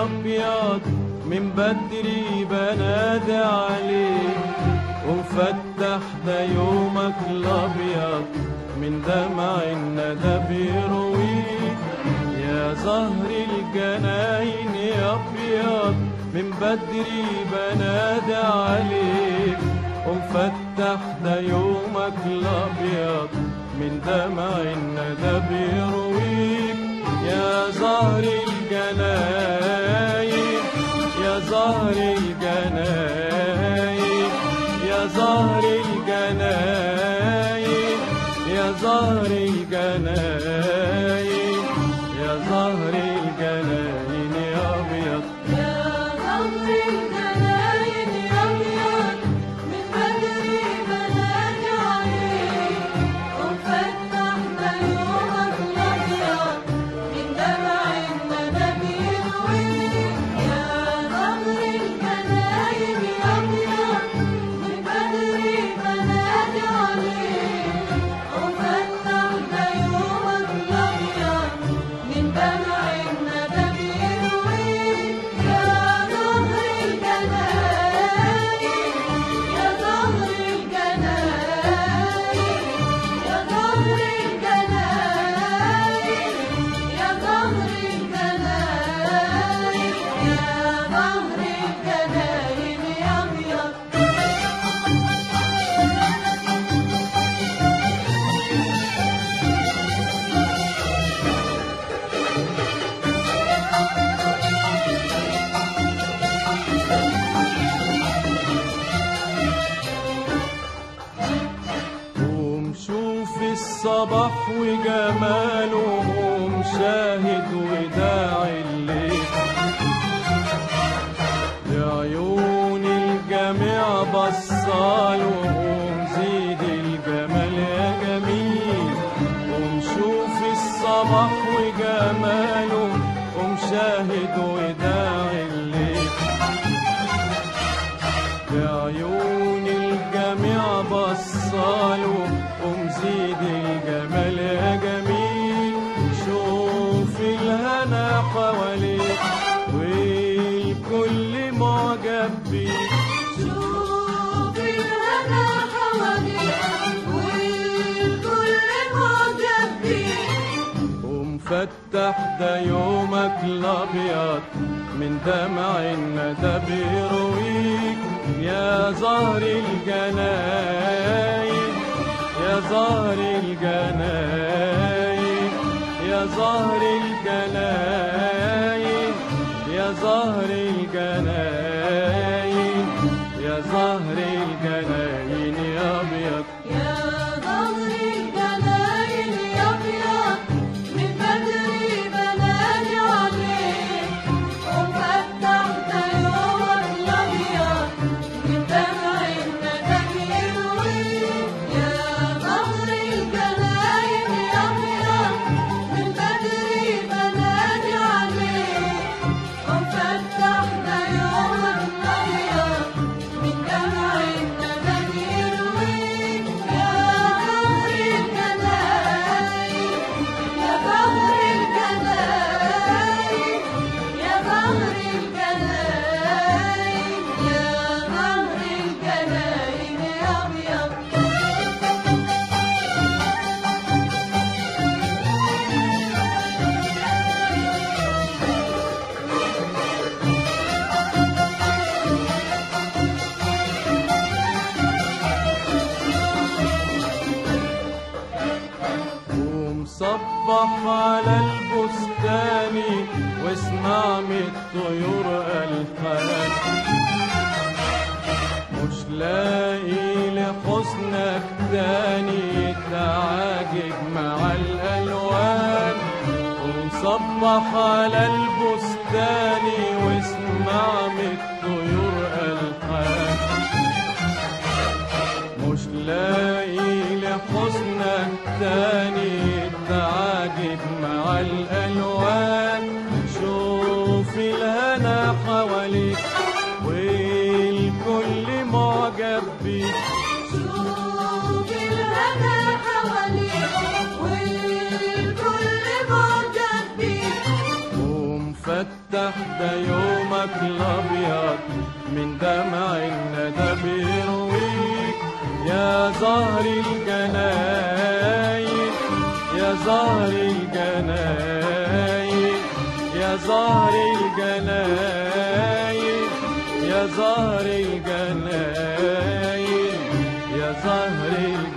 الابيض من بدري بنادي عليك ومفتح ده يومك الابيض من دمع الندى بيرويك يا زهر الجناين يا ابيض من بدري بنادي عليك ومفتح ده يومك الابيض من دمع الندى بيرويك يا زهر الجناين يا زهر الجناين يا زهر الجناين يا زهر الجناين يا زهر الجناين يا ابيض يا زهر الجناين يا أبيض من بدري بنادي عليك ومفتح ده يومك الأبيض من دمع الندى بيرويك يا زهر الجناين يا أبيض من بدري بنادي عليك ومفتح ده يومك الأبيض من دمع الندى بيرويك يا زهر الجناين يا زهر الجناين يا زهر الجناين يا زهر الجناين يا زهر الجناين يا أبيض قوم شوف الصباح وجماله قوم شاهد وداعي الليل لعيون الجميع بصاله قوم زيد الجمال يا جميل قوم شوف الصباح وجماله قوم شاهد وداعي الليل بعيون الجميع بصاله قوم زيد الجمال يا جميل شوف الهنا حواليك والكل معجب بيك شوف الهنا حواليك والكل معجب بيك ومفتح ده يومك الابيض من دمع الندى بيرويك يا زهر الجناين يا زهر الجناين يا زهر الجناين يا زهر الجناين يا زهر الجناين يا ابيض يا زهر الجناين يا أبيض من بدري بنادي عليك ومفتح ده يومك الأبيض من دمع الندى بيرويك يا زهر الجناين يا أبيض من بدري بنادي عليك ومفتح ده يومك الأبيض من دمع الندى بيرويك يا زهر الجناين يا زهر الجناين يا زهر الجناين يا زهر الجناين يا أبيض قوم صبح على البستان واسمع من الطيور الحان مش لاقي لحسنك تاني تعاجب مع الالوان قوم صبح على البستان واسمع من الطيور الحان مش لاقي لحسنك تاني تعاجب مع الألوان شوف الهنا حواليك والكل معجب بيك شوف الهنا حواليك والكل معجب بيك ومفتح ده يومك الابيض من دمع الندى بيرويك يا زهر الجناين يا زهر الجناين يا زهر الجناين يا زهر الجناين يا زهر الجناين